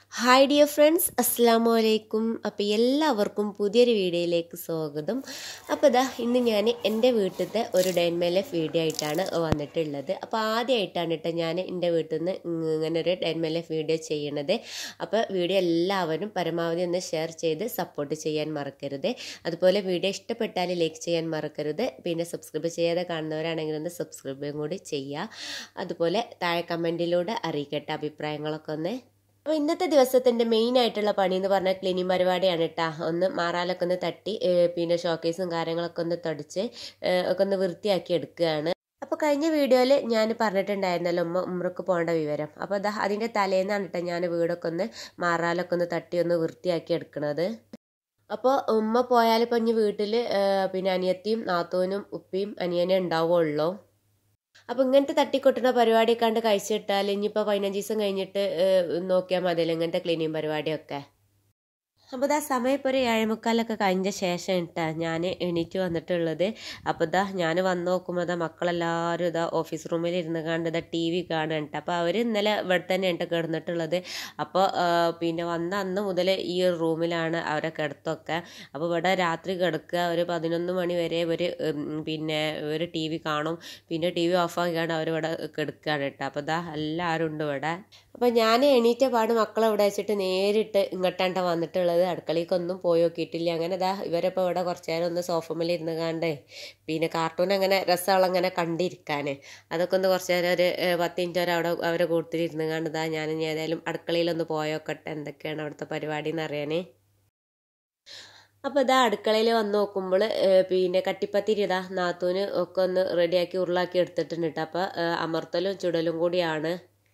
hi dear friends അസ്സാമു അലൈക്കും അപ്പോൾ എല്ലാവർക്കും പുതിയൊരു വീഡിയോയിലേക്ക് സ്വാഗതം അപ്പോൾ ഇതാ ഇന്ന് ഞാൻ എൻ്റെ വീട്ടിലത്തെ ഒരു ഡൈൻമേ ലൈഫ് വീഡിയോ ആയിട്ടാണ് വന്നിട്ടുള്ളത് അപ്പോൾ ആദ്യമായിട്ടാണ് കേട്ടോ ഞാൻ എൻ്റെ വീട്ടിൽ നിന്ന് ഇങ്ങനെ ഒരു ഡൈൻമേ ലൈഫ് വീഡിയോ ചെയ്യണത് അപ്പോൾ വീഡിയോ എല്ലാവരും പരമാവധി ഒന്ന് ഷെയർ ചെയ്ത് സപ്പോർട്ട് ചെയ്യാൻ മറക്കരുത് അതുപോലെ വീഡിയോ ഇഷ്ടപ്പെട്ടാൽ ലൈക്ക് ചെയ്യാൻ മറക്കരുത് പിന്നെ സബ്സ്ക്രൈബ് ചെയ്യാതെ കാണുന്നവരാണെങ്കിൽ ഒന്ന് സബ്സ്ക്രൈബും കൂടി ചെയ്യുക അതുപോലെ താഴെ കമൻറ്റിലൂടെ അറിയിക്കട്ടെ അഭിപ്രായങ്ങളൊക്കെ ഒന്ന് അപ്പോൾ ഇന്നത്തെ ദിവസത്തിൻ്റെ മെയിൻ ആയിട്ടുള്ള പണി എന്ന് പറഞ്ഞാൽ ക്ലീനിങ് പരിപാടിയാണ് കേട്ടോ ഒന്ന് മാറാലൊക്കെ ഒന്ന് തട്ടി പിന്നെ ഷോക്കേസും കാര്യങ്ങളൊക്കെ ഒന്ന് തുടച്ച് ഒക്കെ ഒന്ന് വൃത്തിയാക്കി എടുക്കുകയാണ് അപ്പോൾ കഴിഞ്ഞ വീഡിയോയിൽ ഞാൻ പറഞ്ഞിട്ടുണ്ടായിരുന്നല്ലോ ഉമ്മ ഉമ്രക്ക് പോകേണ്ട വിവരം അപ്പോൾ അതാ അതിൻ്റെ തലേന്നാണ് കേട്ടോ ഞാൻ വീടൊക്കെ ഒന്ന് മാറാലൊക്കെ ഒന്ന് തട്ടി ഒന്ന് വൃത്തിയാക്കി എടുക്കണത് അപ്പോൾ ഉമ്മ പോയാൽ ഇപ്പം ഇനി വീട്ടിൽ പിന്നെ അനിയത്തിയും നാത്തൂനും ഉപ്പിയും അനിയനെ ഉണ്ടാവുള്ളൂ അപ്പോൾ ഇങ്ങനത്തെ തട്ടിക്കൊട്ടുന്ന പരിപാടി കണ്ട് കഴിച്ചിട്ടാൽ ഇനിയിപ്പോൾ പതിനഞ്ച് ദിവസം കഴിഞ്ഞിട്ട് നോക്കിയാൽ മതിയല്ലോ ഇങ്ങനത്തെ ക്ലീനിങ് പരിപാടിയൊക്കെ അപ്പോൾ ഇതാ സമയം ഇപ്പോൾ ഒരു ഏഴേമുക്കാലൊക്കെ കഴിഞ്ഞ ശേഷം ഇട്ടാ ഞാൻ എണീറ്റ് വന്നിട്ടുള്ളത് അപ്പോൾ ഇതാ ഞാൻ വന്ന് നോക്കുമ്പോൾ ഇതാ മക്കളെല്ലാവരും ഇതാ ഓഫീസ് റൂമിൽ ഇരുന്ന് കണ്ട് ഇതാ ടി വി കാണുന്നുണ്ട് അപ്പോൾ അവർ ഇന്നലെ ഇവിടെ തന്നെ ഉണ്ട് കിടന്നിട്ടുള്ളത് അപ്പോൾ പിന്നെ വന്ന അന്ന് മുതൽ ഈ ഒരു റൂമിലാണ് അവരെ കിടത്തൊക്കെ അപ്പോൾ ഇവിടെ രാത്രി കിടക്കുക ഒരു പതിനൊന്ന് മണി വരെ ഇവർ പിന്നെ ഒരു ടി വി കാണും പിന്നെ ടി വി ഓഫാക്കിയാണ് അവരിവിടെ കിടക്കുകയാണ് കേട്ടോ അപ്പോൾ ഇതാ എല്ലാവരും ഉണ്ട് ഇവിടെ അപ്പോൾ ഞാൻ എണീറ്റ പാട് മക്കളെ ഇവിടെ വെച്ചിട്ട് നേരിട്ട് ഇങ്ങോട്ടാണ്ട വന്നിട്ടുള്ളത് അടുക്കളയ്ക്കൊന്നും പോയി നോക്കിയിട്ടില്ല അങ്ങനെ ഇതാ ഇവരിപ്പോൾ ഇവിടെ കുറച്ച് നേരം ഒന്ന് സോഫമേൽ ഇരുന്ന് കണ്ട് പിന്നെ കാർട്ടൂൺ അങ്ങനെ രസമുള്ളങ്ങനെ കണ്ടിരിക്കാൻ അതൊക്കെ ഒന്ന് കുറച്ച് നേരം ഒരു പത്ത് മിനിറ്റ് വരെ അവിടെ അവരെ കൂട്ടത്തിൽ ഇരുന്ന് കണ്ട് ഇതാ ഞാൻ ഇനി ഏതായാലും അടുക്കളയിലൊന്ന് പോയോക്കട്ടെ എന്തൊക്കെയാണ് അവിടുത്തെ പരിപാടി എന്ന് അറിയാൻ അപ്പോൾ ഇതാ അടുക്കളയിൽ വന്ന് നോക്കുമ്പോൾ പിന്നെ കട്ടിപ്പത്തിരി ഇതാ നാത്തൂന് ഒക്കെ ഒന്ന് റെഡിയാക്കി ഉരുളാക്കി എടുത്തിട്ടുണ്ട് കേട്ടോ അപ്പോൾ അമർത്തലും ചുടലും കൂടിയാണ്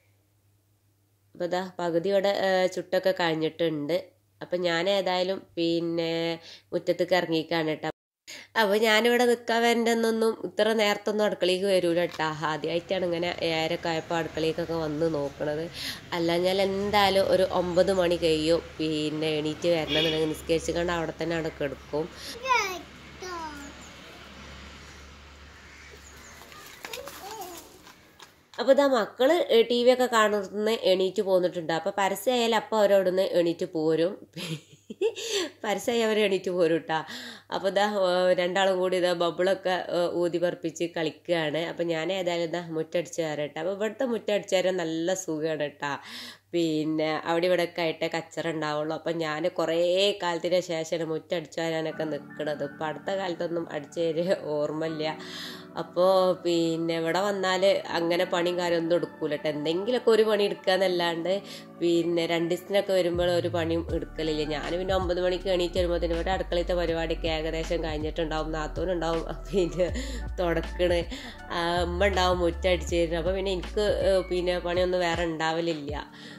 അപ്പോൾ ഇതാ പകുതി ഇവിടെ ചുട്ടൊക്കെ കഴിഞ്ഞിട്ടുണ്ട് അപ്പം ഞാൻ ഏതായാലും പിന്നെ മുറ്റത്തേക്ക് ഇറങ്ങിക്കാണ് കേട്ടോ അപ്പോൾ ഞാനിവിടെ നിൽക്കാൻ വരണ്ടെന്നൊന്നും ഇത്ര നേരത്തൊന്നും അടുക്കളയ്ക്ക് വരൂല കേട്ടോ ആദ്യമായിട്ടാണ് ഇങ്ങനെ ഏഴരൊക്കെ ആയപ്പോൾ അടുക്കളയ്ക്കൊക്കെ വന്ന് നോക്കണത് അല്ലാഞ്ഞാൽ എന്തായാലും ഒരു ഒമ്പത് മണി കഴിയും പിന്നെ എണീറ്റ് വരണമെന്നുണ്ടെങ്കിൽ നിസ്കരിച്ച് കണ്ട് അവിടെ തന്നെ അവിടെ കിടക്കും അപ്പോൾ ഇതാ മക്കൾ ടി വി ഒക്കെ കാണുന്ന എണീറ്റ് പോന്നിട്ടുണ്ട് അപ്പോൾ പരസ്യമായാലും അപ്പോൾ അവരവിടുന്ന് എണീറ്റ് പോരും പരസ്യമായി അവർ എണീറ്റ് പോരും കേട്ടോ അപ്പോൾ ഇതാ രണ്ടാളും കൂടി ഇതാ ബബിളൊക്കെ ഊതി പറപ്പിച്ച് കളിക്കുകയാണ് അപ്പോൾ ഞാൻ ഏതായാലും ഇതാ മുറ്റടിച്ച് തരട്ടെ അപ്പോൾ ഇവിടുത്തെ മുറ്റടിച്ച് തരാൻ നല്ല സുഖമാണ് കേട്ടോ പിന്നെ അവിടെ ഇവിടെ ഒക്കെ ആയിട്ടേ കച്ചറ ഉണ്ടാവുള്ളൂ അപ്പം ഞാൻ കുറേ കാലത്തിന് ശേഷമാണ് മുറ്റടിച്ചു വരാനൊക്കെ നിൽക്കണത് ഇപ്പം അടുത്ത കാലത്തൊന്നും അടിച്ചു തരുക ഓർമ്മയില്ല അപ്പോൾ പിന്നെ ഇവിടെ വന്നാൽ അങ്ങനെ പണിയും കാര്യമൊന്നും എടുക്കൂല കേട്ടോ എന്തെങ്കിലുമൊക്കെ ഒരു പണി എടുക്കാന്നല്ലാണ്ട് പിന്നെ രണ്ട് ദിവസത്തിനൊക്കെ വരുമ്പോൾ ഒരു പണിയും എടുക്കലില്ല ഞാൻ പിന്നെ ഒമ്പത് മണിക്ക് എണീറ്റ് വരുമ്പോഴത്തേനും ഇവിടെ അടുക്കളത്തെ പരിപാടിയൊക്കെ ഏകദേശം കഴിഞ്ഞിട്ടുണ്ടാവും നാത്തൂനുണ്ടാവും പിന്നെ തുടക്കണ് അമ്മ ഉണ്ടാവും മുറ്റടിച്ച് തരുന്നത് അപ്പോൾ പിന്നെ എനിക്ക് പിന്നെ പണിയൊന്നും വേറെ ഉണ്ടാവലില്ല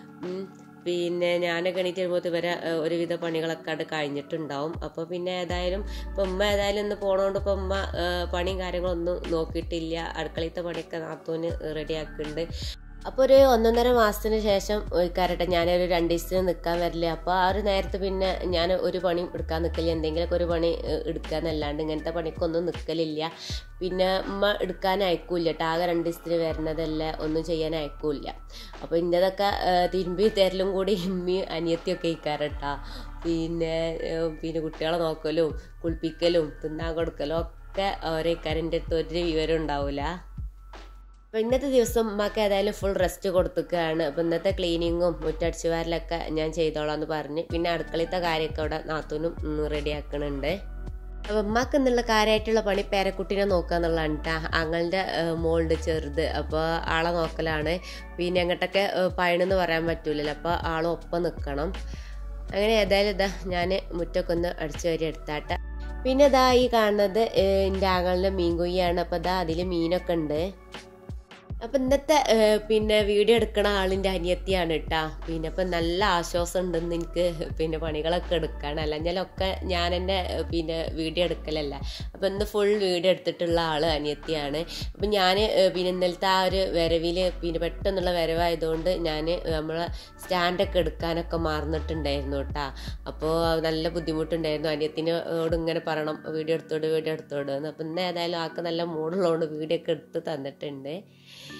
പിന്നെ ഞാനൊക്കെ എണീറ്റ് വരുമ്പോൾ ഇവരെ ഒരുവിധ പണികളൊക്കെ അത് കഴിഞ്ഞിട്ടുണ്ടാവും അപ്പോൾ പിന്നെ ഏതായാലും ഇപ്പം ഉമ്മ ഏതായാലും ഒന്ന് പോണോണ്ട് ഇപ്പം ഉമ്മ പണിയും കാര്യങ്ങളൊന്നും നോക്കിയിട്ടില്ല അടുക്കളത്തെ പണിയൊക്കെ നാത്തൂന് റെഡിയാക്കുന്നുണ്ട് അപ്പോൾ ഒരു ഒന്നൊന്നര മാസത്തിന് ശേഷം കരട്ടെ ഞാനൊരു രണ്ട് ദിവസത്തിന് നിൽക്കാൻ വരില്ല അപ്പോൾ ആ ഒരു നേരത്ത് പിന്നെ ഞാൻ ഒരു പണിയും എടുക്കാൻ നിൽക്കില്ല എന്തെങ്കിലുമൊക്കെ ഒരു പണി എടുക്കാന്നല്ലാണ്ട് ഇങ്ങനത്തെ പണിക്കൊന്നും നിൽക്കലില്ല പിന്നെ ഉമ്മ എടുക്കാൻ അയക്കൂല കേട്ടോ ആകെ രണ്ട് ദിവസത്തിന് വരുന്നതല്ല ഒന്നും ചെയ്യാൻ അയക്കൂല അപ്പോൾ ഇന്നതൊക്കെ തിരുമ്പി തരലും കൂടി ഇമ്മയും അനിയത്തിയൊക്കെ ഇക്കാരട്ടാ പിന്നെ പിന്നെ കുട്ടികളെ നോക്കലും കുളിപ്പിക്കലും തിന്നാൻ കൊടുക്കലും ഒക്കെ ഓരോ ഇക്കാരൻ്റെ അടുത്ത് ഒരു വിവരം ഉണ്ടാവില്ല അപ്പോൾ ഇന്നത്തെ ദിവസം ഉമ്മക്ക് ഏതായാലും ഫുൾ റെസ്റ്റ് കൊടുത്തുകയാണ് അപ്പോൾ ഇന്നത്തെ ക്ലീനിങ്ങും മുറ്റടിച്ചു വാരലൊക്കെ ഞാൻ ചെയ്തോളാം എന്ന് പറഞ്ഞ് പിന്നെ അടുക്കളത്തെ കാര്യമൊക്കെ അവിടെ നാത്തൂനും റെഡിയാക്കണുണ്ട് അപ്പോൾ ഉമ്മാക്ക് എന്നുള്ള കാര്യമായിട്ടുള്ള പണി പേരക്കുട്ടീനെ നോക്കുക എന്നുള്ളതാണ് കേട്ടോ അങ്ങളുടെ മോളുടെ ചെറുത് അപ്പോൾ ആളെ നോക്കലാണ് പിന്നെ എങ്ങോട്ടൊക്കെ പയണെന്ന് പറയാൻ പറ്റൂലല്ലോ അപ്പോൾ ആളും ഒപ്പം നിൽക്കണം അങ്ങനെ ഏതായാലും ഇതാ ഞാൻ മുറ്റൊക്കെ ഒന്ന് അടിച്ചു വരി എടുത്താട്ടെ പിന്നെ ഇതാ ഈ കാണുന്നത് എൻ്റെ ആങ്ങളുടെ മീൻ കുയ്യാണ് അപ്പോൾ ഇതാ അതിൽ മീനൊക്കെ ഉണ്ട് അപ്പം ഇന്നത്തെ പിന്നെ വീഡിയോ എടുക്കണ ആളിൻ്റെ അനിയത്തിയാണ് കേട്ടാ പിന്നെ ഇപ്പം നല്ല ആശ്വാസം ഉണ്ടെന്ന് എനിക്ക് പിന്നെ പണികളൊക്കെ എടുക്കാൻ അല്ലെങ്കിലൊക്കെ ഞാൻ എൻ്റെ പിന്നെ വീഡിയോ എടുക്കലല്ല അപ്പം ഇന്ന് ഫുൾ വീഡിയോ എടുത്തിട്ടുള്ള ആൾ അനിയത്തിയാണ് അപ്പം ഞാൻ പിന്നെ ഇന്നലത്തെ ആ ഒരു വരവിൽ പിന്നെ പെട്ടെന്നുള്ള വരവായതുകൊണ്ട് ഞാൻ നമ്മളെ സ്റ്റാൻഡൊക്കെ എടുക്കാനൊക്കെ മറന്നിട്ടുണ്ടായിരുന്നു കേട്ടാ അപ്പോൾ നല്ല ബുദ്ധിമുട്ടുണ്ടായിരുന്നു അനിയത്തിനോട് ഇങ്ങനെ പറയണം വീഡിയോ എടുത്തോട് വീഡിയോ എടുത്തോട് എന്ന് അപ്പം ഇന്ന് ഏതായാലും ആൾക്ക് നല്ല മൂടുള്ളതുകൊണ്ട് വീഡിയോ ഒക്കെ എടുത്ത് തന്നിട്ടുണ്ട്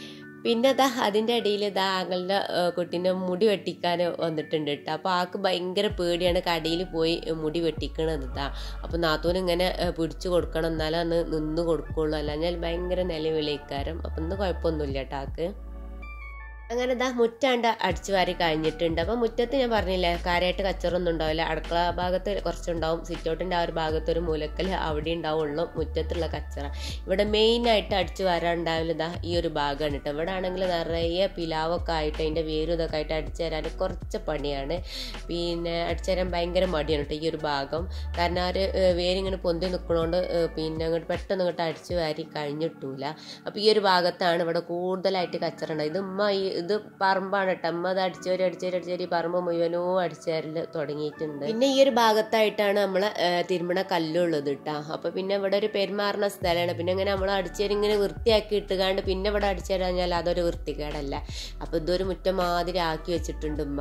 പിന്നെ ഇതാ അതിൻ്റെ ഇടയിൽ ഇതാ ആങ്ങളുടെ കുട്ടീൻ്റെ മുടി വെട്ടിക്കാൻ വന്നിട്ടുണ്ട് കേട്ടോ അപ്പോൾ ആൾക്ക് ഭയങ്കര പേടിയാണ് കടയിൽ പോയി മുടി വെട്ടിക്കണത് ഇതാ അപ്പോൾ നാത്തൂന് ഇങ്ങനെ ഏഹ്, പിടിച്ചു കൊടുക്കണം എന്നാലും അന്ന് നിന്ന് കൊടുക്കുള്ളൂ അല്ലാഞ്ഞാൽ ഭയങ്കര നിലവിളിക്കാരം അപ്പം ഇന്ന് കുഴപ്പമൊന്നുമില്ല കേട്ടോ ആൾക്ക് അങ്ങനെ ഇതാ മുറ്റാണ്ട് അടിച്ചു വാരി കഴിഞ്ഞിട്ടുണ്ട് അപ്പം മുറ്റത്ത് ഞാൻ പറഞ്ഞില്ലേ കാര്യമായിട്ട് കച്ചറൊന്നും ഉണ്ടാവില്ല അടുക്കള ഭാഗത്ത് കുറച്ചുണ്ടാവും സിറ്റൗട്ടിൻ്റെ ആ ഒരു ഭാഗത്ത് ഒരു മൂലക്കൽ അവിടെ ഉണ്ടാവുള്ളൂ മുറ്റത്തുള്ള കച്ചറ ഇവിടെ മെയിനായിട്ട് അടിച്ചു വരാനുണ്ടാവില്ല ഇതാ ഈ ഒരു ഭാഗമാണ് കേട്ടോ ഇവിടെ ആണെങ്കിൽ നിറയെ പിലാവൊക്കെ ആയിട്ട് അതിൻ്റെ വേരും ഇതൊക്കെ ആയിട്ട് അടിച്ചു തരാൻ കുറച്ച് പണിയാണ് പിന്നെ അടിച്ചു തരാൻ ഭയങ്കര മടിയാണ് കേട്ടോ ഈ ഒരു ഭാഗം കാരണം ആ ഒരു ഏഹ്, വേരിങ്ങനെ പൊന്തി നിൽക്കണോണ്ട് ഏഹ്, പിന്നെ അങ്ങോട്ട് പെട്ടെന്ന് ഇങ്ങോട്ട് അടിച്ചു വാരി കഴിഞ്ഞിട്ടൂല അപ്പോൾ ഈ ഒരു ഭാഗത്താണ് ഇവിടെ കൂടുതലായിട്ട് കച്ചറ ഉണ്ടായത് ഇത് ഉമ്മ ഈ ഇത് പറമ്പാണ് കേട്ടോ അമ്മ അത് അടിച്ചേരി അടിച്ചേരി അടിച്ചേരി പറമ്പ് മുഴുവനോ അടിച്ചേരൽ തുടങ്ങിയിട്ടുണ്ട് പിന്നെ ഈ ഒരു ഭാഗത്തായിട്ടാണ് നമ്മൾ തിരുമണ കല്ലുള്ളത് കേട്ടോ അപ്പോൾ പിന്നെ ഇവിടെ ഒരു പെരുമാറുന്ന സ്ഥലമാണ് പിന്നെ ഇങ്ങനെ നമ്മൾ അടിച്ചേരി ഇങ്ങനെ വൃത്തിയാക്കി ഇട്ടുകാണ്ട് പിന്നെ ഇവിടെ അടിച്ചേരാഞ്ഞാൽ അതൊരു വൃത്തികേടല്ല അപ്പോൾ ഇതൊരു മുറ്റം മാതിരി ആക്കി വെച്ചിട്ടുണ്ട് ഉമ്മ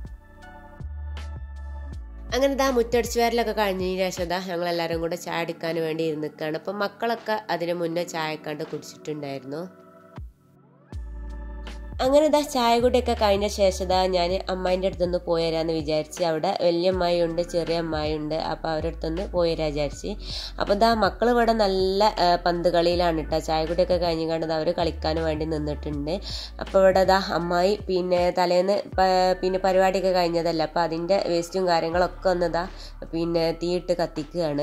അങ്ങനെ ഇതാ മുറ്റടിച്ചു വരലൊക്കെ കഴിഞ്ഞതിന് ശേഷം ഇതാ ഞങ്ങൾ എല്ലാവരും കൂടെ ചായ എടുക്കാൻ വേണ്ടി ഇരുന്നിക്കാണ് അപ്പം മക്കളൊക്കെ അതിന് മുന്നേ ചായക്കാണ്ട് കുടിച്ചിട്ടുണ്ടായിരുന്നു അങ്ങനെ ഇതാ ചായ കൂടിയൊക്കെ കഴിഞ്ഞ ശേഷം ഇതാ ഞാൻ അമ്മായിൻ്റെ അടുത്തുനിന്ന് പോയി തരാമെന്ന് വിചാരിച്ച് അവിടെ വലിയ അമ്മായി ഉണ്ട് ചെറിയ അമ്മായി ഉണ്ട് അപ്പോൾ അവരുടെ അടുത്തുനിന്ന് പോയി തരാൻ വിചാരിച്ച് അപ്പോൾ ഇതാ മക്കൾ ഇവിടെ നല്ല ആ, പന്ത് കളിയിലാണ് കേട്ടോ ചായ കൂടിയൊക്കെ കഴിഞ്ഞ് കണ്ടത് അവർ കളിക്കാൻ വേണ്ടി നിന്നിട്ടുണ്ട് അപ്പോൾ ഇവിടെ ഇതാ അമ്മായി പിന്നെ തലേന്ന് പ- പിന്നെ പരിപാടിയൊക്കെ കഴിഞ്ഞതല്ല അപ്പോൾ അതിൻ്റെ വേസ്റ്റും കാര്യങ്ങളൊക്കെ ഒന്നിതാ പിന്നെ തീയിട്ട് കത്തിക്കുകയാണ്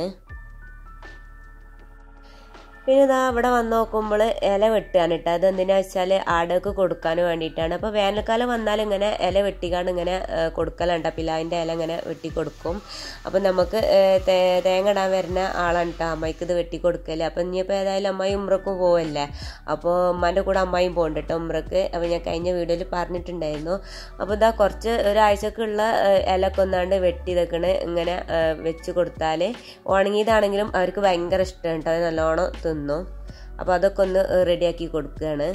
പിന്നെ ഇതാ ഇവിടെ വന്ന് നോക്കുമ്പോൾ ഇല വെട്ടുകയാണ് കേട്ടോ അത് എന്തിനാ വെച്ചാൽ ആടൊക്കെ കൊടുക്കാൻ വേണ്ടിയിട്ടാണ് അപ്പോൾ വേനൽക്കാലം വന്നാൽ ഇങ്ങനെ ഇല വെട്ടിക്കാണ്ട് ഇങ്ങനെ ഏ, കൊടുക്കലുണ്ട് പിലാവിൻ്റെ ഇല ഇങ്ങനെ വെട്ടി കൊടുക്കും അപ്പോൾ നമുക്ക് ഏ, തേ- തേങ്ങ ഇടാൻ വരുന്ന ആളാണ് കേട്ടോ അമ്മായിക്ക് ഇത് വെട്ടി കൊടുക്കല് അപ്പോൾ ഇനിയിപ്പോൾ ഏതായാലും അമ്മായി ഉമ്രക്കും പോവല്ലേ അപ്പോൾ ഉമ്മാൻ്റെ കൂടെ അമ്മായിയും പോകുന്നുണ്ട് കേട്ടോ ഉമ്രക്ക് അപ്പോൾ ഞാൻ കഴിഞ്ഞ വീഡിയോയിൽ പറഞ്ഞിട്ടുണ്ടായിരുന്നു അപ്പോൾ ഇതാ കുറച്ച് ഒരാഴ്ചക്കുള്ള ഏ, ഇലയൊക്കെ ഒന്നാണ്ട് വെട്ടി ഇതൊക്കെ ഇങ്ങനെ ഏ, വെച്ച് കൊടുത്താൽ ഉണങ്ങിയതാണെങ്കിലും അവർക്ക് ഭയങ്കര ഇഷ്ടമാണ് കേട്ടോ അത് നല്ലോണം തിന്നും അപ്പോൾ അതൊക്കെ ഒന്ന് റെഡിയാക്കി കൊടുക്കുകയാണ്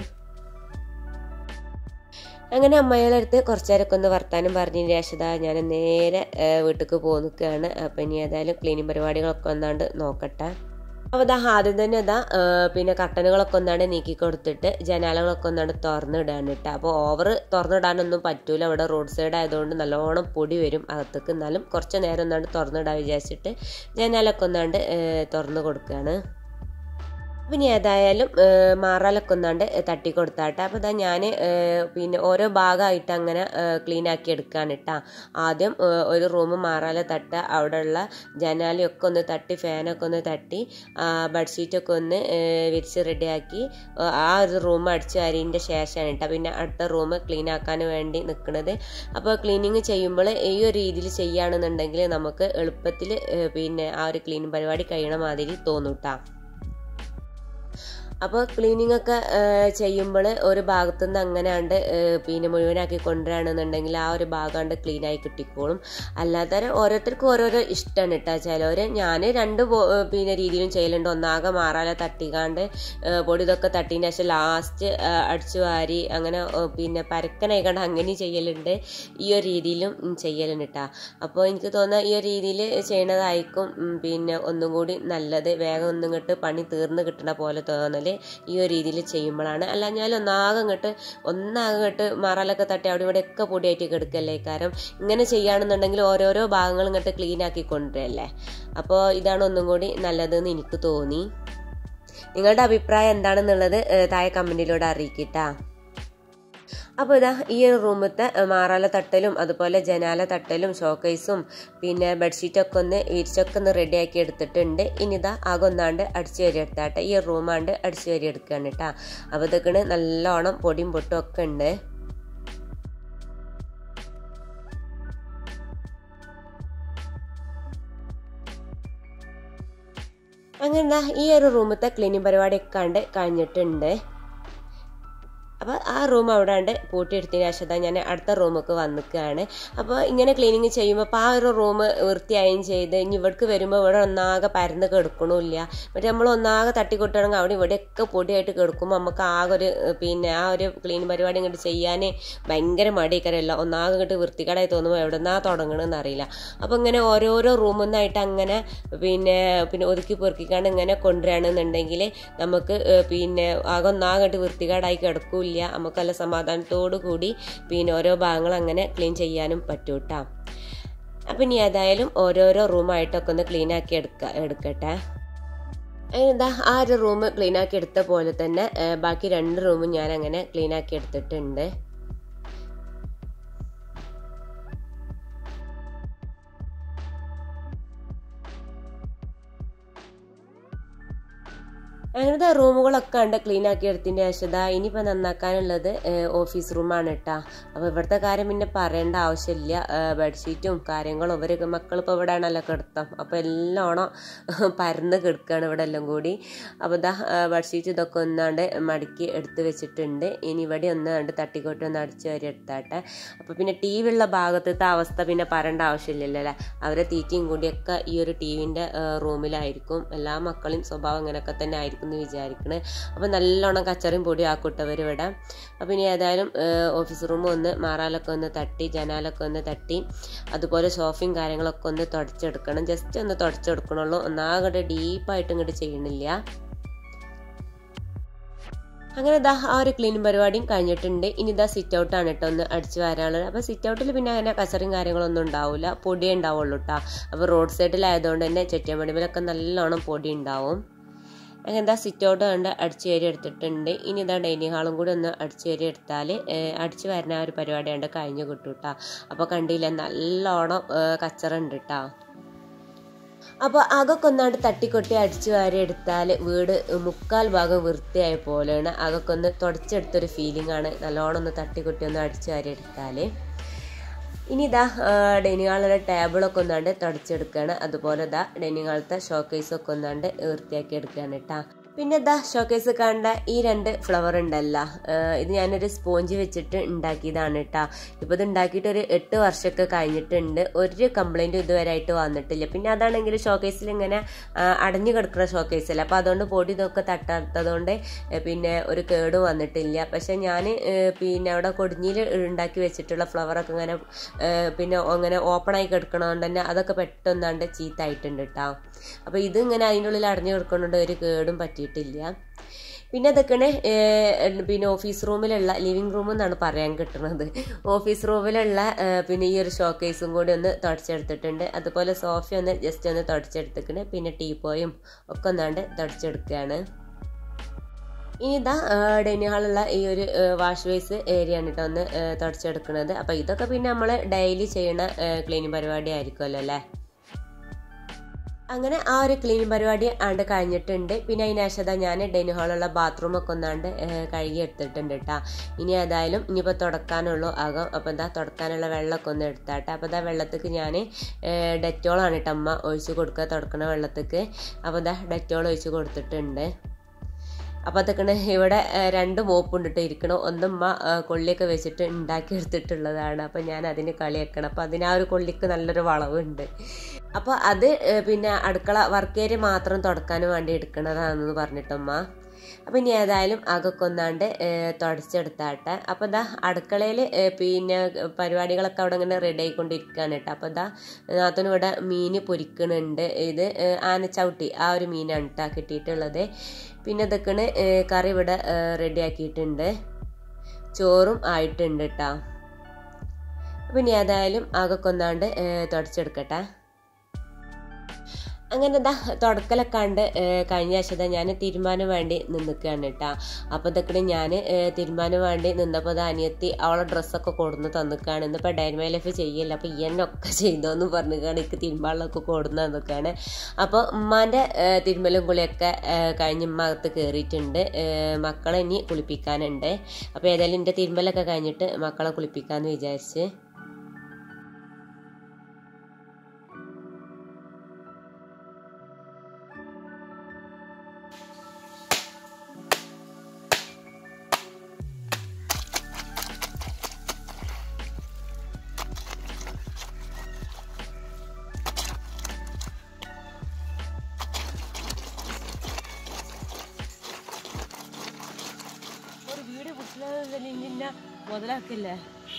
അങ്ങനെ അമ്മയുടെ അടുത്ത് കുറച്ച് നേരമൊക്കെ ഒന്ന് വർത്താനം പറഞ്ഞതിന് ശേഷം ദാ ഞാൻ നേരെ വീട്ടിലേക്ക് പോയി നിൽക്കുകയാണ് അപ്പം ഇനി ഏതായാലും ക്ലീനിങ് പരിപാടികളൊക്കെ ഒന്നാണ്ട് നോക്കട്ടെ അപ്പോൾ ഇതാ ആദ്യം തന്നെ ഇതാ ആ, പിന്നെ കട്ടനുകളൊക്കെ ഒന്നാണ്ട് നീക്കി കൊടുത്തിട്ട് ജനാലകളൊക്കെ ഒന്നാണ്ട് തുറന്നിടാണ് കേട്ടോ അപ്പോൾ ഓവർ തുറന്നിടാനൊന്നും പറ്റൂല അവിടെ റോഡ് സൈഡ് ആയതുകൊണ്ട് നല്ലോണം പൊടി വരും അകത്തേക്ക് എന്നാലും കുറച്ച് നേരം ഒന്നാണ്ട് തുറന്നിടാൻ വിചാരിച്ചിട്ട് ജനാലൊക്കെ ഒന്നാണ്ട് ഏ, തുറന്ന് കൊടുക്കുകയാണ് പിന്നെ ഏതായാലും ഏഹ്, മാറാലൊക്കെ ഒന്നാണ്ട് തട്ടി കൊടുത്താട്ടെ അപ്പോൾ ഇതാ ഞാൻ പിന്നെ ഓരോ ഭാഗമായിട്ട് അങ്ങനെ ക്ലീൻ ആക്കി എടുക്കുകയാണ് കേട്ടോ ആദ്യം ഏഹ്, ഒരു റൂം മാറാല തട്ട അവിടെയുള്ള ജനാലയൊക്കെ ഒന്ന് തട്ടി ഫാനൊക്കെ ഒന്ന് തട്ടി ആ, ബെഡ്ഷീറ്റൊക്കെ ഒന്ന് ഏഹ്, വിരിച്ച് റെഡിയാക്കി ഏഹ്, ആ ഒരു റൂം അടിച്ചു വാരിൻ്റെ ശേഷമാണ് കേട്ടോ പിന്നെ അടുത്ത റൂം ക്ലീൻ ആക്കാൻ വേണ്ടി നിൽക്കുന്നത് അപ്പോൾ ക്ലീനിങ് ചെയ്യുമ്പോൾ ഈ ഒരു രീതിയിൽ ചെയ്യുകയാണെന്നുണ്ടെങ്കിൽ നമുക്ക് എളുപ്പത്തിൽ പിന്നെ ആ ഒരു ക്ലീനിങ് പരിപാടി കഴിയണ മാതിരി തോന്നും കേട്ടോ അപ്പോൾ ക്ലീനിങ് ഒക്കെ ചെയ്യുമ്പോൾ ഒരു ഭാഗത്തു നിന്ന് അങ്ങനെ ആണ്ട് ഏഹ്, പിന്നെ മുഴുവനാക്കി കൊണ്ടുവരാണെന്നുണ്ടെങ്കിൽ ആ ഒരു ഭാഗം ക്ലീൻ ആയി കിട്ടിക്കോളും അല്ലാതെ ഓരോരുത്തർക്കും ഓരോരോ ഇഷ്ടമാണ് കേട്ടോ ചിലവർ ഞാൻ രണ്ട് പോ- ഏഹ്, പിന്നെ രീതിയിലും ചെയ്യലുണ്ട് ഒന്നാകെ മാറാല തട്ടിക്കാണ്ട് ഏഹ്, പൊടി ഇതൊക്കെ തട്ടിയതിന് ശേഷം ലാസ്റ്റ് അടിച്ചു വാരി അങ്ങനെ ഏഹ്, പിന്നെ പരക്കനായിക്കാണ്ട് അങ്ങനെ ചെയ്യലുണ്ട് ഈ ഒരു രീതിയിലും ഉം, ചെയ്യലുണ്ട് കേട്ടോ അപ്പോൾ എനിക്ക് തോന്നുന്നത് ഈ ഒരു രീതിയിൽ ചെയ്യണതായിരിക്കും ഉം, പിന്നെ ഒന്നും കൂടി നല്ലത് വേഗം ഒന്നും ഇങ്ങോട്ട് പണി തീർന്ന് കിട്ടണ പോലെ തോന്നൽ ഈ ഒരു രീതിയിൽ ചെയ്യുമ്പോഴാണ് അല്ല ഞാൻ ഒന്നാകെ ഇങ്ങോട്ട് ഒന്നാകെ ഇങ്ങോട്ട് മറലൊക്കെ തട്ടി അവിടെ ഇവിടെ ഒക്കെ പൊടിയായിട്ട് കിടക്കല്ലേ കാരണം ഇങ്ങനെ ചെയ്യുകയാണെന്നുണ്ടെങ്കിൽ ഓരോരോ ഭാഗങ്ങൾ ഇങ്ങോട്ട് ക്ലീൻ ആക്കി കൊണ്ടുവരല്ലേ അപ്പോൾ ഇതാണ് ഒന്നും കൂടി നല്ലതെന്ന് എനിക്ക് തോന്നി നിങ്ങളുടെ അഭിപ്രായം എന്താണെന്നുള്ളത് ഏഹ്, താഴെ കമൻറ്റിലൂടെ അറിയിക്കട്ടാ അപ്പോൾ ഇതാ ഈ ഒരു റൂമത്തെ മാറാല തട്ടലും അതുപോലെ ജനാല തട്ടലും ഷോക്കേസും പിന്നെ ബെഡ്ഷീറ്റൊക്കെ ഒന്ന് വിരിച്ചൊക്കെ ഒന്ന് റെഡിയാക്കി എടുത്തിട്ടുണ്ട് ഇനി ഇതാ ആകൊന്നാണ്ട് അടിച്ചു വരി എടുത്താട്ടെ ഈ റൂമാണ്ട് അടിച്ചു വരി എടുക്കുകയാണ് കേട്ടോ അപ്പോൾ ഇതൊക്കെ നല്ലോണം പൊടിയും പൊട്ടും ഒക്കെ ഉണ്ട് അങ്ങനെ ദാ ഈ ഒരു റൂമത്തെ ക്ലീനിങ് പരിപാടിയൊക്കെ കണ്ട് കഴിഞ്ഞിട്ടുണ്ട് അപ്പോൾ ആ റൂം അവിടെ ഉണ്ട് പൂട്ടിയെടുത്തതിന് ശേഷം ദാ ഞാൻ അടുത്ത റൂമൊക്കെ വന്നിക്കുകയാണ് അപ്പോൾ ഇങ്ങനെ ക്ലീനിങ് ചെയ്യുമ്പോൾ അപ്പോൾ ആ ഒരു റൂം വൃത്തിയായും ചെയ്ത് ഇനി ഇവിടേക്ക് വരുമ്പോൾ ഇവിടെ ഒന്നാകെ പരന്ന് കിടക്കണമില്ല മറ്റേ നമ്മൾ ഒന്നാകെ തട്ടിക്കൊട്ടുകയാണെങ്കിൽ അവിടെ ഇവിടെയൊക്കെ പൊടിയായിട്ട് കിടക്കുമ്പോൾ നമുക്ക് ആകെ ഒരു ഏഹ്, പിന്നെ ആ ഒരു ക്ലീൻ പരിപാടി ഇങ്ങോട്ട് ചെയ്യാൻ ഭയങ്കര മടിയൊക്കെയല്ല ഒന്നാകെ ഇങ്ങോട്ട് വൃത്തികേടായി തോന്നുമ്പോൾ എവിടെ നിന്നാ തുടങ്ങണമെന്ന് അറിയില്ല അപ്പോൾ ഇങ്ങനെ ഓരോരോ റൂമിൽ നിന്നായിട്ട് അങ്ങനെ പിന്നെ പിന്നെ ഒതുക്കി പെറുക്കിക്കാണ്ട് ഇങ്ങനെ കൊണ്ടുവരികയാണെന്നുണ്ടെങ്കിൽ നമുക്ക് ഏഹ്, പിന്നെ ആകെ ഒന്നാകെ വൃത്തികേടായി കിടക്കൂല പ്രശ്നമില്ല നമുക്ക് നല്ല സമാധാനത്തോടു കൂടി പിന്നെ ഓരോ ഭാഗങ്ങൾ അങ്ങനെ ക്ലീൻ ചെയ്യാനും പറ്റും കേട്ടോ അപ്പം ഇനി ഏതായാലും ഓരോരോ റൂമായിട്ടൊക്കെ ഒന്ന് ക്ലീൻ ആക്കി എടുക്ക എടുക്കട്ടെ എന്താ ആ ഒരു റൂം ക്ലീൻ ആക്കി എടുത്ത പോലെ തന്നെ ഏ, ബാക്കി രണ്ട് റൂമും ഞാൻ അങ്ങനെ ക്ലീൻ ആക്കി എടുത്തിട്ടുണ്ട് അങ്ങനത്തെ റൂമുകളൊക്കെ ഉണ്ട് ക്ലീൻ ആക്കി എടുത്തതിൻ്റെ ശേഷം ദാ ഇനിയിപ്പോൾ നന്നാക്കാനുള്ളത് ഏഹ്, ഓഫീസ് റൂമാണ് കേട്ടോ അപ്പോൾ ഇവിടുത്തെ കാര്യം പിന്നെ പറയേണ്ട ആവശ്യമില്ല ഏഹ്, ബെഡ്ഷീറ്റും കാര്യങ്ങളും ഇവരൊക്കെ മക്കളിപ്പോൾ ഇവിടെ ആണല്ലോ കിടത്തം അപ്പോൾ എല്ലോണം പരന്ന് കിടക്കുകയാണ് ഇവിടെ എല്ലാം കൂടി അപ്പോൾ ഇതാ ഏഹ്, ബെഡ്ഷീറ്റ് ഇതൊക്കെ ഒന്നാണ്ട് മടക്കി എടുത്ത് വെച്ചിട്ടുണ്ട് ഇനി ഇവിടെ ഒന്ന് കണ്ട് തട്ടിക്കൊട്ടി ഒന്ന് അടിച്ച് വരി എടുത്താട്ടെ അപ്പോൾ പിന്നെ ടി വി ഉള്ള ഭാഗത്തത്തെ അവസ്ഥ പിന്നെ പറയേണ്ട ആവശ്യമില്ലല്ലോ അല്ലേ അവരെ തീറ്റയും കൂടിയൊക്കെ ഈ ഒരു ടി വിൻ്റെ റൂമിലായിരിക്കും എല്ലാ മക്കളെയും സ്വഭാവം അങ്ങനെയൊക്കെ തന്നെ ആയിരിക്കും എന്ന് വിചാരിക്കണേ അപ്പോൾ നല്ലോണം കച്ചറയും പൊടി ആക്കൂട്ടവർ ഇവിടെ അപ്പോൾ ഇനി ഏതായാലും ഏഹ്, ഓഫീസ് റൂം ഒന്ന് മാറാലൊക്കെ ഒന്ന് തട്ടി ജനാലൊക്കെ ഒന്ന് തട്ടി അതുപോലെ സോഫയും കാര്യങ്ങളൊക്കെ ഒന്ന് തുടച്ചെടുക്കണം ജസ്റ്റ് ഒന്ന് തുടച്ചെടുക്കണുള്ളൂ ഒന്നാകട്ടെ ഡീപ്പായിട്ട് ഇങ്ങോട്ട് ചെയ്യണില്ല അങ്ങനെ ഇതാ ആ ഒരു ക്ലീനിങ് പരിപാടിയും കഴിഞ്ഞിട്ടുണ്ട് ഇനി ഇതാ സിറ്റ് ഔട്ടാണ് കേട്ടോ ഒന്ന് അടിച്ചു വരാനുള്ളത് അപ്പോൾ സിറ്റ് ഔട്ടിൽ പിന്നെ അങ്ങനെ കസറും കാര്യങ്ങളൊന്നും ഉണ്ടാവില്ല പൊടിയേ ഉണ്ടാവുള്ളൂ കേട്ടോ അപ്പോൾ റോഡ് സൈഡിലായതുകൊണ്ട് തന്നെ ചെറ്റിയമ്പടിമേലൊക്കെ നല്ലോണം പൊടി ഉണ്ടാവും അങ്ങനെ എന്താ സിറ്റ് ഔട്ട് കണ്ട് അടിച്ചു കയറി എടുത്തിട്ടുണ്ട് ഇനി ഇതാ ഡൈനിങ് ഹാളും കൂടി ഒന്ന് അടിച്ചു കയറി എടുത്താൽ അടിച്ചു വരുന്ന ആ ഒരു പരിപാടി കണ്ട് കഴിഞ്ഞു കിട്ടും കേട്ടോ അപ്പോൾ കണ്ടില്ല നല്ലോണം ഏഹ്, കച്ചറ ഉണ്ട് കേട്ടോ അപ്പോൾ അകൊക്കെ ഒന്നാണ്ട് തട്ടിക്കൊട്ടി അടിച്ചു വാരി എടുത്താൽ വീട് മുക്കാൽ ഭാഗം വൃത്തിയായ പോലെയാണ് അകൊക്കെ ഒന്ന് തുടച്ചെടുത്തൊരു ഫീലിംഗ് ആണ് നല്ലോണം ഒന്ന് തട്ടിക്കൊട്ടി ഒന്ന് അടിച്ചു വാരി എടുത്താൽ ഇനി ഇതാ ഡൈനിങ് ഹാളിലെ ടേബിളൊക്കെ ഒന്നാണ്ട് തുടച്ചെടുക്കുകയാണ് അതുപോലെ ഇതാ ഡൈനിങ് ഹാളത്തെ ഷോക്കേസൊക്കെ ഒന്നാണ്ട് വൃത്തിയാക്കി എടുക്കുകയാണ് കേട്ടോ പിന്നെ ഇതാ ഷോക്കേസ് കണ്ട ഈ രണ്ട് ഫ്ലവർ ഉണ്ടല്ല ഏഹ് ഇത് ഞാനൊരു സ്പോഞ്ച് വെച്ചിട്ട് ഉണ്ടാക്കിയതാണ് കേട്ടോ ഇപ്പോൾ ഇത് ഉണ്ടാക്കിയിട്ട് ഒരു എട്ട് വർഷമൊക്കെ കഴിഞ്ഞിട്ടുണ്ട് ഒരു കംപ്ലൈൻറ്റും ഇതുവരെയായിട്ട് വന്നിട്ടില്ല പിന്നെ അതാണെങ്കിൽ ഷോക്കേസിൽ ഇങ്ങനെ ആ, അടഞ്ഞു കിടക്കുന്ന ഷോക്കേസല്ല അപ്പോൾ അതുകൊണ്ട് പൊടി ഇതൊക്കെ തട്ടാത്തതുകൊണ്ട് ഏ, പിന്നെ ഒരു കേടും വന്നിട്ടില്ല പക്ഷെ ഞാൻ പിന്നെ അവിടെ കൊടിഞ്ഞിൽ ഉണ്ടാക്കി വെച്ചിട്ടുള്ള ഫ്ലവറൊക്കെ ഇങ്ങനെ ഏ, പിന്നെ അങ്ങനെ ഓപ്പൺ ആയി കിടക്കണതുകൊണ്ട് തന്നെ അതൊക്കെ പെട്ടെന്നാണ്ട് ചീത്തായിട്ടുണ്ട് കേട്ടോ അപ്പോൾ ഇത് ഇങ്ങനെ അതിൻ്റെ ഉള്ളിൽ അടഞ്ഞു കിടക്കുന്നതുകൊണ്ട് ഒരു കേടും പറ്റിയിട്ടില്ല പിന്നെ അതൊക്കെയാണ് പിന്നെ ഓഫീസ് റൂമിലുള്ള ലിവിങ് റൂം എന്നാണ് പറയാൻ കിട്ടുന്നത് ഓഫീസ് റൂമിലുള്ള ഏ, പിന്നെ ഈ ഒരു ഷോക്കേസും കൂടി ഒന്ന് തുടച്ചെടുത്തിട്ടുണ്ട് അതുപോലെ സോഫ ഒന്ന് ജസ്റ്റ് ഒന്ന് തുടച്ചെടുത്തിട്ടുണ്ട് പിന്നെ ടീപ്പോയും ഒക്കെ ഒന്നാണ്ട് തുടച്ചെടുക്കുകയാണ് ഇനി ഇതാ ഡൈനിങ് ഹാളുള്ള ഈ ഒരു വാഷ് ബേസ് ഏരിയ ആണ് കേട്ടോ ഒന്ന് ഏ, തുടച്ചെടുക്കുന്നത് അപ്പോൾ ഇതൊക്കെ പിന്നെ നമ്മൾ ഡെയിലി ചെയ്യണ ക്ലീനിങ് പരിപാടി ആയിരിക്കുമല്ലോ അല്ലേ അങ്ങനെ ആ ഒരു ക്ലീനിങ് പരിപാടി ആണ്ട് കഴിഞ്ഞിട്ടുണ്ട് പിന്നെ അതിന് ശേഷം ഞാൻ ഡൈനിങ് ഹാളുള്ള ബാത്റൂം ഒക്കെ ഒന്നാണ്ട് ഏഹ്, കഴുകി എടുത്തിട്ടുണ്ട് കേട്ടോ ഇനി ഏതായാലും ഇനിയിപ്പോൾ തുടക്കാനുള്ളൂ ആകും അപ്പോൾ എന്താ തുടക്കാനുള്ള വെള്ളമൊക്കെ ഒന്ന് എടുത്താട്ടെ അപ്പോൾ ഇതാ വെള്ളത്തേക്ക് ഞാൻ ഡെറ്റോളാണ് കേട്ടോ അമ്മ ഒഴിച്ച് കൊടുക്കുക തുടക്കണ വെള്ളത്തേക്ക് അപ്പോൾ ഇതാ ഡെറ്റോൾ ഒഴിച്ച് കൊടുത്തിട്ടുണ്ട് അപ്പോൾ അതൊക്കെ ഇവിടെ ഏഹ്, രണ്ട് മോപ്പുണ്ട് കേട്ടോ ഇരിക്കണം ഒന്നുമ്മ ഏഹ്, കൊള്ളിയൊക്കെ വെച്ചിട്ട് ഉണ്ടാക്കി എടുത്തിട്ടുള്ളതാണ് അപ്പോൾ ഞാൻ അതിന് കളിയാക്കണം അപ്പോൾ അതിന് ആ ഒരു കൊള്ളിക്ക് നല്ലൊരു വളവുണ്ട് അപ്പോൾ അത് ഏഹ്, പിന്നെ അടുക്കള വർക്ക് ഏരിയ മാത്രം തുടക്കാൻ വേണ്ടി എടുക്കണതാണെന്ന് പറഞ്ഞിട്ടമ്മ അപ്പം ഇനി ഏതായാലും അകൊക്കെ ഒന്നാണ്ട് ഏഹ്, തുടച്ചെടുത്താട്ടെ അപ്പോൾ ഇതാ അടുക്കളയിൽ പിന്നെ പരിപാടികളൊക്കെ അവിടെ ഇങ്ങനെ റെഡി ആയിക്കൊണ്ടിരിക്കുകയാണ് കേട്ടോ അപ്പോൾ ഇതാ നാത്തനും ഇവിടെ മീൻ പൊരിക്കണുണ്ട് ഇത് ഏഹ്, ആനച്ചവിട്ടി ആ ഒരു മീനാണ് കേട്ടോ കിട്ടിയിട്ടുള്ളത് പിന്നെ ഇതൊക്കെയാണ് ഏഹ്, കറി ഇവിടെ റെഡി ആക്കിയിട്ടുണ്ട് ചോറും ആയിട്ടുണ്ട് കേട്ടോ അപ്പം ഇനി ഏതായാലും അകൊക്കെ ഒന്നാണ്ട് ഏഹ്, തുടച്ചെടുക്കട്ടെ അങ്ങനെ ഇതാ തുടക്കലൊക്കെ കണ്ട് കഴിഞ്ഞ ആഴ്ച ഞാൻ തീരുമാനം വേണ്ടി നിന്നിക്കുകയാണ് കേട്ടോ അപ്പോൾ ഇതൊക്കെ ഞാൻ തീരുമാനം വേണ്ടി നിന്നപ്പോൾ അത് അനിയത്തി അവളെ ഡ്രസ്സൊക്കെ കൊടുന്ന് തന്നിക്കാണ് ഇന്നിപ്പോൾ ഡൈൻമൈ ലൈഫ് ചെയ്യല്ല അപ്പോൾ ഇയനൊക്കെ ചെയ്തോന്ന് പറഞ്ഞിക്കാണ് എനിക്ക് തിരുമ്പാളൊക്കെ കൊടുന്ന് തന്നിക്കാണ് അപ്പോൾ ഉമ്മാൻ്റെ തിരുമലും കുളിയൊക്കെ ഏഹ്, കഴിഞ്ഞ് ഉമ്മ അകത്ത് കയറിയിട്ടുണ്ട് ഏഹ്, മക്കളെ ഇനി കുളിപ്പിക്കാനുണ്ട് അപ്പോൾ ഏതായാലും എൻ്റെ തിരുമ്പലൊക്കെ കഴിഞ്ഞിട്ട് മക്കളെ കുളിപ്പിക്കാമെന്ന് വിചാരിച്ച് ഒരു വീട് മുതലാക്കില്ലേ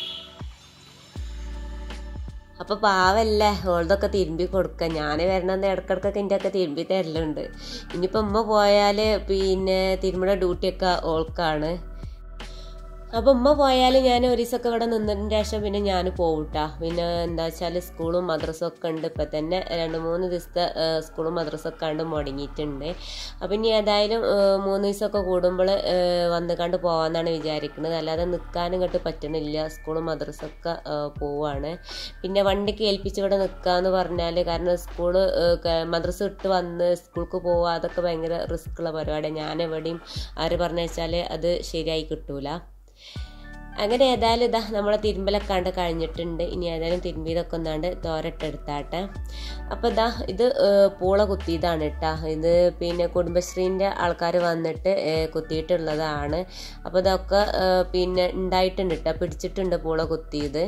അപ്പൊ പാവല്ലേ ഓൾതൊക്കെ തിരുമ്പി കൊടുക്ക ഞാൻ വരണമെന്ന് ഇടക്കിടക്കൊക്കെ എൻ്റെ ഒക്കെ തിരുമ്പി തരലുണ്ട് ഇനിയിപ്പോൾ ഉമ്മ പോയാൽ പിന്നെ തിരുമ്പണ ഡ്യൂട്ടിയൊക്കെ ഓൾക്കാണ് അപ്പോൾ ഉമ്മ പോയാൽ ഞാൻ ഒരു ദിവസമൊക്കെ ഇവിടെ നിന്നതിന് ശേഷം പിന്നെ ഞാൻ പോകൂട്ടാ പിന്നെ എന്താ വെച്ചാൽ സ്കൂളും മദ്രസും ഒക്കെ ഉണ്ട് ഇപ്പം തന്നെ രണ്ട് മൂന്ന് ദിവസത്തെ ആ, സ്കൂളും മദ്രസും ഒക്കെ കണ്ട് മുടങ്ങിയിട്ടുണ്ട് അപ്പം ഇനി ഏതായാലും ആ, മൂന്ന് ദിവസമൊക്കെ കൂടുമ്പോൾ വന്ന് കണ്ട് പോകാമെന്നാണ് വിചാരിക്കുന്നത് അല്ലാതെ നിൽക്കാനും ഇങ്ങോട്ട് പറ്റണില്ല സ്കൂളും മദ്രസൊക്കെ ആ, പോവാണ് പിന്നെ വണ്ടിക്ക് ഏൽപ്പിച്ച് ഇവിടെ നിൽക്കാന്ന് പറഞ്ഞാൽ കാരണം സ്കൂള് മദ്രസ വിട്ട് വന്ന് സ്കൂൾക്ക് പോവുക അതൊക്കെ ഭയങ്കര റിസ്ക് ഉള്ള പരിപാടിയാണ് ഞാൻ എവിടെയും ആര് പറഞ്ഞു വെച്ചാൽ അത് ശരിയായി കിട്ടൂല അങ്ങനെ ഏതായാലും ഇതാ നമ്മളെ തിരുമ്പലൊക്കെ കണ്ട് കഴിഞ്ഞിട്ടുണ്ട് ഇനി ഏതായാലും തിരുമ്പിയതൊക്കെ ഒന്നാണ്ട് തോരട്ടെടുത്താട്ടെ അപ്പോൾ ഇതാ ഇത് ഏഹ്, പൂള കുത്തിയതാണ് കേട്ടോ ഇത് പിന്നെ കുടുംബശ്രീൻ്റെ ആൾക്കാർ വന്നിട്ട് ഏഹ്, കുത്തിയിട്ടുള്ളതാണ് അപ്പോൾ ഇതൊക്കെ ഏഹ്, പിന്നെ ഉണ്ടായിട്ടുണ്ട് കേട്ടോ പിടിച്ചിട്ടുണ്ട് പൂള കുത്തിയത്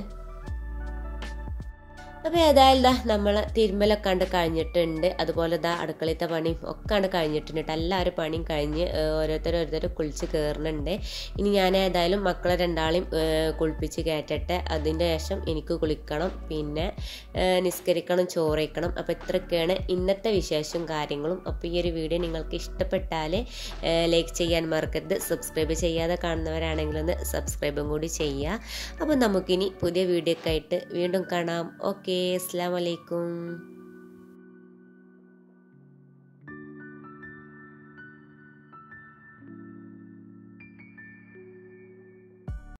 അപ്പോൾ ഏതായാലും ദാ നമ്മൾ തിരുമ്പലൊക്കെ കണ്ട് കഴിഞ്ഞിട്ടുണ്ട് അതുപോലെ ദാ അടുക്കളത്തെ പണിയും ഒക്കെ കണ്ട് കഴിഞ്ഞിട്ടുണ്ട് കേട്ടോ എല്ലാവരും പണിയും കഴിഞ്ഞ് ഏഹ്, ഓരോരുത്തർ ഓരോരുത്തർ കുളിച്ച് കയറുന്നുണ്ട് ഇനി ഞാൻ ഏതായാലും മക്കളെ രണ്ടാളെയും ഏഹ്, കുളിപ്പിച്ച് കയറ്റട്ടെ അതിൻ്റെ ശേഷം എനിക്ക് കുളിക്കണം പിന്നെ ഏഹ്, നിസ്കരിക്കണം ചോറ് വയ്ക്കണം അപ്പോൾ ഇത്രയൊക്കെയാണ് ഇന്നത്തെ വിശേഷവും കാര്യങ്ങളും അപ്പോൾ ഈ ഒരു വീഡിയോ നിങ്ങൾക്ക് ഇഷ്ടപ്പെട്ടാൽ ലൈക്ക് ചെയ്യാൻ മറക്കരുത് സബ്സ്ക്രൈബ് ചെയ്യാതെ കാണുന്നവരാണെങ്കിൽ ഒന്ന് സബ്സ്ക്രൈബും കൂടി ചെയ്യുക അപ്പോൾ നമുക്കിനി പുതിയ വീഡിയോ ഒക്കെ ആയിട്ട് വീണ്ടും കാണാം ഓക്കെ അസ്സാം വലൈക്കും